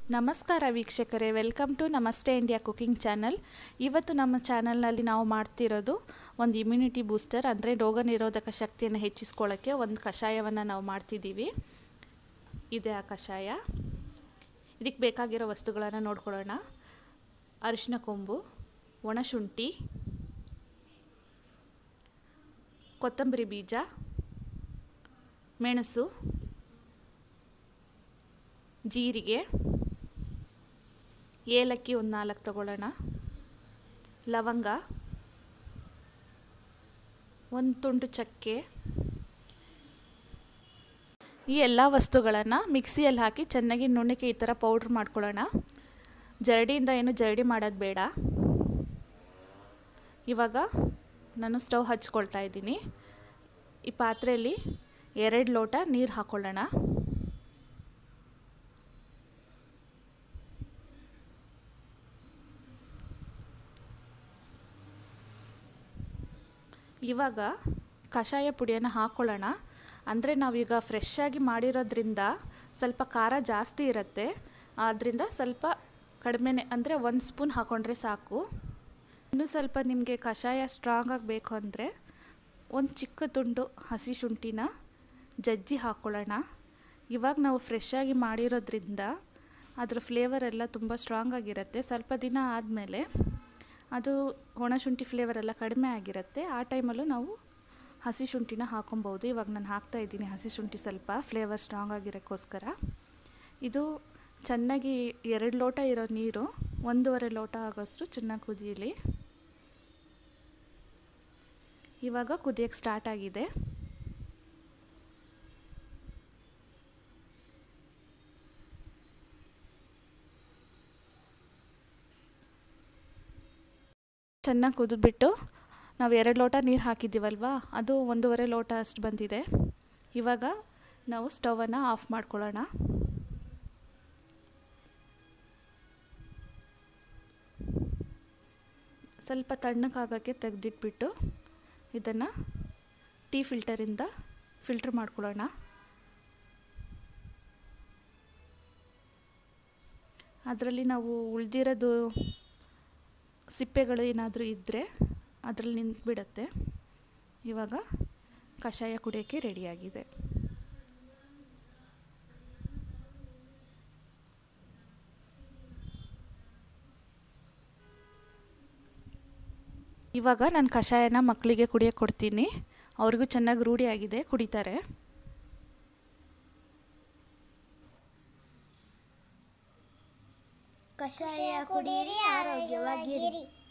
ನಮಸ್ಕಾರ ವೀಕ್ಷಕರೇ welcome to Namaste India cooking channel ಇವತ್ತು ನಮ್ಮ ಚಾನಲ್ನಲ್ಲಿ ನಾವು ಮಾಡ್ತಿರೋದು ಒಂದು ಇಮ್ಯುನಿಟಿ ಬೂಸ್ಟರ್ ಅಂದರೆ ರೋಗ ನಿರೋಧಕ ಶಕ್ತಿಯನ್ನು ಹೆಚ್ಚಿಸ್ಕೊಳ್ಳೋಕ್ಕೆ ಒಂದು ಕಷಾಯವನ್ನು ನಾವು ಮಾಡ್ತಿದ್ದೀವಿ ಇದೆ ಆ ಕಷಾಯ ಇದಕ್ಕೆ ಬೇಕಾಗಿರೋ ವಸ್ತುಗಳನ್ನು ನೋಡ್ಕೊಳ್ಳೋಣ ಅರಿಶಿನ ಕೊಂಬು ಒಣಶುಂಠಿ ಕೊತ್ತಂಬರಿ ಬೀಜ ಮೆಣಸು ಜೀರಿಗೆ ಏಲಕ್ಕಿ ಒಂದು ನಾಲ್ಕು ತಗೊಳ್ಳೋಣ ಲವಂಗ ಒಂದು ತುಂಡು ಚಕ್ಕೆ ಈ ಎಲ್ಲ ವಸ್ತುಗಳನ್ನು ಮಿಕ್ಸಿಯಲ್ಲಿ ಹಾಕಿ ಚೆನ್ನಾಗಿ ನುಣ್ಣಗೆ ಈ ಥರ ಪೌಡ್ರ್ ಮಾಡ್ಕೊಳ್ಳೋಣ ಜರಡಿಯಿಂದ ಏನು ಜರಡಿ ಮಾಡೋದು ಬೇಡ ಇವಾಗ ನಾನು ಸ್ಟವ್ ಹಚ್ಕೊಳ್ತಾ ಇದ್ದೀನಿ ಈ ಪಾತ್ರೆಯಲ್ಲಿ ಎರಡು ಲೋಟ ನೀರು ಹಾಕ್ಕೊಳ್ಳೋಣ ಇವಾಗ ಕಷಾಯ ಪುಡಿಯನ್ನು ಹಾಕ್ಕೊಳ್ಳೋಣ ಅಂದರೆ ನಾವೀಗ ಫ್ರೆಶ್ ಆಗಿ ಮಾಡಿರೋದ್ರಿಂದ ಸ್ವಲ್ಪ ಖಾರ ಜಾಸ್ತಿ ಇರುತ್ತೆ ಆದ್ದರಿಂದ ಸ್ವಲ್ಪ ಕಡಿಮೆನೆ ಅಂದರೆ ಒಂದು ಸ್ಪೂನ್ ಹಾಕ್ಕೊಂಡ್ರೆ ಸಾಕು ಇನ್ನೂ ಸ್ವಲ್ಪ ನಿಮಗೆ ಕಷಾಯ ಸ್ಟ್ರಾಂಗ್ ಆಗಬೇಕು ಅಂದರೆ ಒಂದು ಚಿಕ್ಕ ತುಂಡು ಹಸಿ ಶುಂಠಿನ ಜಜ್ಜಿ ಹಾಕ್ಕೊಳ್ಳೋಣ ಇವಾಗ ನಾವು ಫ್ರೆಶ್ ಆಗಿ ಮಾಡಿರೋದ್ರಿಂದ ಅದರ ಫ್ಲೇವರ್ ಎಲ್ಲ ತುಂಬ ಸ್ಟ್ರಾಂಗ್ ಆಗಿರುತ್ತೆ ಸ್ವಲ್ಪ ದಿನ ಆದಮೇಲೆ ಅದು ಒಣಶುಂಠಿ ಫ್ಲೇವರ್ ಎಲ್ಲ ಕಡಿಮೆ ಆಗಿರುತ್ತೆ ಆ ಟೈಮಲ್ಲೂ ನಾವು ಹಸಿ ಶುಂಠಿನ ಹಾಕೊಬೋದು ಇವಾಗ ನಾನು ಹಾಕ್ತಾ ಇದ್ದೀನಿ ಹಸಿ ಶುಂಠಿ ಸ್ವಲ್ಪ ಫ್ಲೇವರ್ ಸ್ಟ್ರಾಂಗ್ ಆಗಿರೋಕ್ಕೋಸ್ಕರ ಇದು ಚೆನ್ನಾಗಿ ಎರಡು ಲೋಟ ಇರೋ ನೀರು ಒಂದೂವರೆ ಲೋಟ ಆಗೋಷ್ಟು ಚೆನ್ನಾಗಿ ಕುದೀಲಿ ಇವಾಗ ಕುದಿಯೋಕ್ಕೆ ಸ್ಟಾರ್ಟ್ ಆಗಿದೆ ಚೆನ್ನಾಗಿ ಕುದಿದ್ಬಿಟ್ಟು ನಾವು ಎರಡು ಲೋಟ ನೀರು ಹಾಕಿದ್ದೀವಲ್ವ ಅದು ಒಂದೂವರೆ ಲೋಟ ಅಷ್ಟು ಬಂದಿದೆ ಇವಾಗ ನಾವು ಸ್ಟವನ್ನು ಆಫ್ ಮಾಡ್ಕೊಳ್ಳೋಣ ಸ್ವಲ್ಪ ತಣ್ಣಕ್ಕಾಗೋಕ್ಕೆ ತೆಗೆದಿಟ್ಬಿಟ್ಟು ಇದನ್ನು ಟೀ ಫಿಲ್ಟರಿಂದ ಫಿಲ್ಟ್ರ್ ಮಾಡ್ಕೊಳ್ಳೋಣ ಅದರಲ್ಲಿ ನಾವು ಉಳಿದಿರೋದು ಸಿಪ್ಪೆಗಳು ಏನಾದರೂ ಇದ್ದರೆ ಅದರಲ್ಲಿ ನಿಂತುಬಿಡತ್ತೆ ಇವಾಗ ಕಷಾಯ ಕುಡಿಯೋಕ್ಕೆ ರೆಡಿಯಾಗಿದೆ ಇವಾಗ ನಾನು ಕಷಾಯನ ಮಕ್ಕಳಿಗೆ ಕುಡಿಯೋಕ್ಕೆ ಕೊಡ್ತೀನಿ ಅವ್ರಿಗೂ ಚೆನ್ನಾಗಿ ರೂಢಿಯಾಗಿದೆ ಕುಡಿತಾರೆ ಕಷಾಯ ಕುಡಿಯಿರಿ ಆರೋಗ್ಯವಾಗಿರಿ